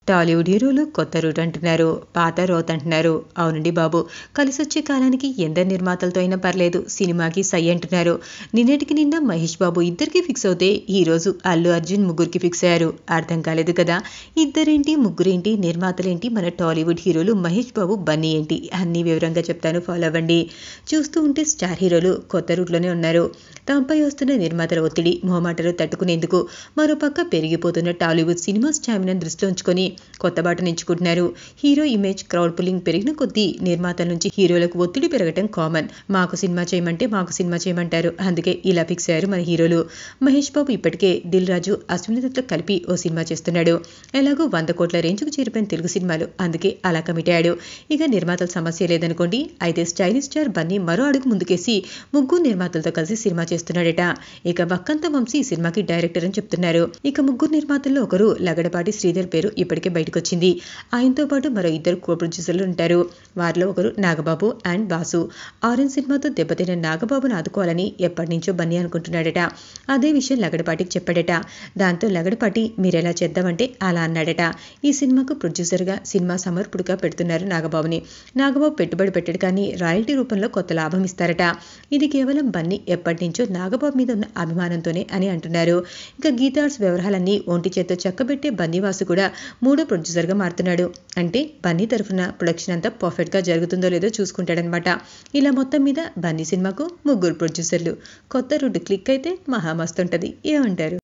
టాలీవుడ్ హీరోలు కొత్త రూట్ అంటున్నారు పాత రోత్ అంటున్నారు అవునండి బాబు కలిసొచ్చే కాలానికి ఎందరు నిర్మాతలతో అయినా పర్లేదు సినిమాకి సై అంటున్నారు నిన్నటికి నిన్న మహేష్ బాబు ఇద్దరికి ఫిక్స్ అవుతే ఈరోజు అల్లు అర్జున్ ముగ్గురికి ఫిక్స్ అయ్యారు అర్థం కాలేదు కదా ఇద్దరేంటి ముగ్గురేంటి నిర్మాతలేంటి మన టాలీవుడ్ హీరోలు మహేష్ బాబు బన్నీ ఏంటి అన్ని వివరంగా చెప్తాను ఫాలో అవ్వండి చూస్తూ ఉంటే స్టార్ హీరోలు కొత్త రూట్లోనే ఉన్నారు తమపై వస్తున్న నిర్మాతల ఒత్తిడి మొహమాటలు తట్టుకునేందుకు మరోపక్క పెరిగిపోతున్న టాలీవుడ్ సినిమా స్టామినాను దృష్టిలో ఉంచుకొని కొత్త బాట ఎంచుకుంటున్నారు హీరో ఇమేజ్ క్రౌడ్ పుల్లింగ్ పెరిగిన కొద్దీ నిర్మాతల నుంచి హీరోలకు ఒత్తిడి పెరగటం కామన్ మాకు సినిమా చేయమంటే మాకు సినిమా చేయమంటారు అందుకే ఇలా ఫిక్స్ అయ్యారు మన హీరోలు మహేష్ బాబు ఇప్పటికే దిల్ రాజు అశ్విని దత్తో కలిపి ఓ సినిమా చేస్తున్నాడు ఎలాగో వంద కోట్ల రేంజ్కు చేరిపోయిన తెలుగు సినిమాలు అందుకే అలా కమిట్ అయ్యాడు ఇక నిర్మాతల సమస్య లేదనుకోండి అయితే స్టైలిష్ స్టార్ బన్నీ మరో అడుగు ముందుకేసి ముగ్గురు నిర్మాతలతో కలిసి సినిమా చేస్తున్నాడట ఇక వక్కంత వంశీ ఈ సినిమాకి డైరెక్టర్ అని చెప్తున్నారు ఇక ముగ్గురు నిర్మాతల్లో ఒకరు లగడపాటి శ్రీధర్ పేరు ఇప్పటికే బయటకొచ్చింది ఆయనతో పాటు మరో ఇద్దరు కో ప్రొడ్యూసర్లు ఉంటారు వారిలో ఒకరు నాగబాబు అండ్ బాసు ఆరెంజ్ సినిమాతో దెబ్బతిన్న నాగబాబును ఆదుకోవాలని ఎప్పటి నుంచో బన్నీ అనుకుంటున్నాడట అదే విషయం లగడపాటికి చెప్పాడట దాంతో లగడపాటి మీరెలా చేద్దామంటే అలా అన్నాడట ఈ సినిమాకు ప్రొడ్యూసర్గా సినిమా సమర్పుడుగా పెడుతున్నారు నాగబాబుని నాగబాబు పెట్టుబడి పెట్టాడు కానీ రాయల్టీ రూపంలో కొత్త లాభం ఇస్తారట ఇది కేవలం బన్నీ ఎప్పటి నుంచో నాగబాబు మీద ఉన్న అభిమానంతోనే అని అంటున్నారు ఇక గీతార్స్ వ్యవహారాలన్నీ ఒంటి చేత్తో చక్కబెట్టే బన్నీవాసు కూడా మూడో ప్రొడ్యూసర్గా మారుతున్నాడు అంటే బన్నీ తరఫున ప్రొడక్షన్ అంతా పర్ఫెక్ట్గా జరుగుతుందో లేదో చూసుకుంటాడనమాట ఇలా మొత్తం మీద బన్నీ సినిమాకు ముగ్గురు ప్రొడ్యూసర్లు కొత్త రూట్ క్లిక్ అయితే మహా మస్తు ఉంటుంది ఏమంటారు